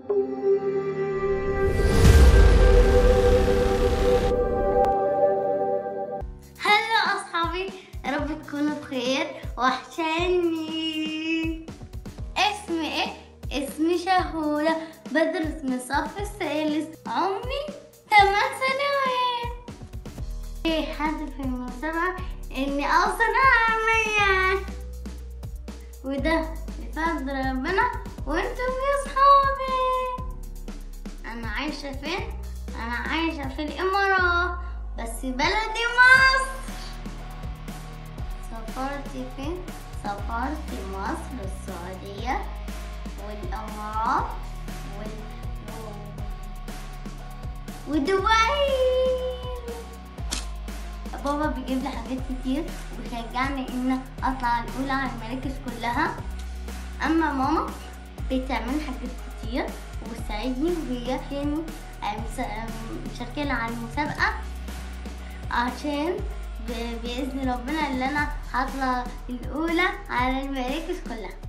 هلا اصحابي يا رب تكونوا بخير وحشاني اسمي ايه اسمي شهورة بدرس من الصف الثالث عمري ثمان سنوات ايه هدفي من المسابقة اني اوصل عامية وده بفضل ربنا وانتم يا صحابي انا عايشة فين انا عايشة في الامارات بس بلدي مصر سافرت فين سافرت مصر والسعودية والامارات وال... ودبي بابا بيجيب لي حاجات كتير وبيشجعني ان اطلع الاولى على المراكز كلها اما ماما بتعمل حاجات كتير وبتساعدني وهي يعني مشاركة على المسابقة عشان ب- بإذن ربنا اللي أنا هطلع الأولى على المراكز كلها